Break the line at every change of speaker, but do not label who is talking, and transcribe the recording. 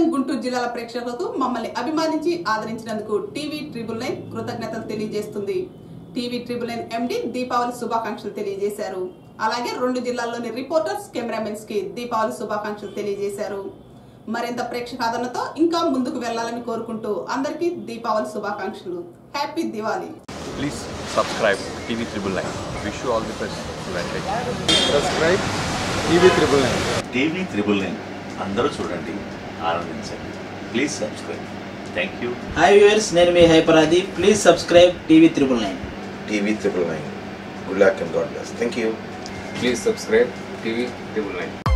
ఖమ్మం గుంటూరు జిల్లాల ప్రేక్షకులకు మమ్మల్ని అభిమానించి ఆదరించినందుకు టీవీ ట్రిబుల్ నైన్ కృతజ్ఞతలు తెలియజేస్తుంది TV triple nine MD Deepavali శుభాకాంక్షలు తెలియజేశారు అలాగే రెండు జిల్లాల్లోని రిపోర్టర్స్ కెమెరామెన్స్ కి దీపావళి శుభాకాంక్షలు తెలియజేశారు మరింత ప్రేక్షక ఆదరణతో ఇంకా ముందుకు వెళ్లాలని కోరుకుంటూ అందరికీ దీపావళి శుభాకాంక్షలు happy Diwali
Please subscribe TV Triple Nine. Wish you all the best. Advantage.
Subscribe TV triple nine
TV triple nine అందరూ చూడండి ఆనందించండి please subscribe thank you
hi viewers నేను మీ హైపరాది please subscribe TV triple nine
TV triple nine. Good luck and God bless. Thank you.
Please subscribe TV triple nine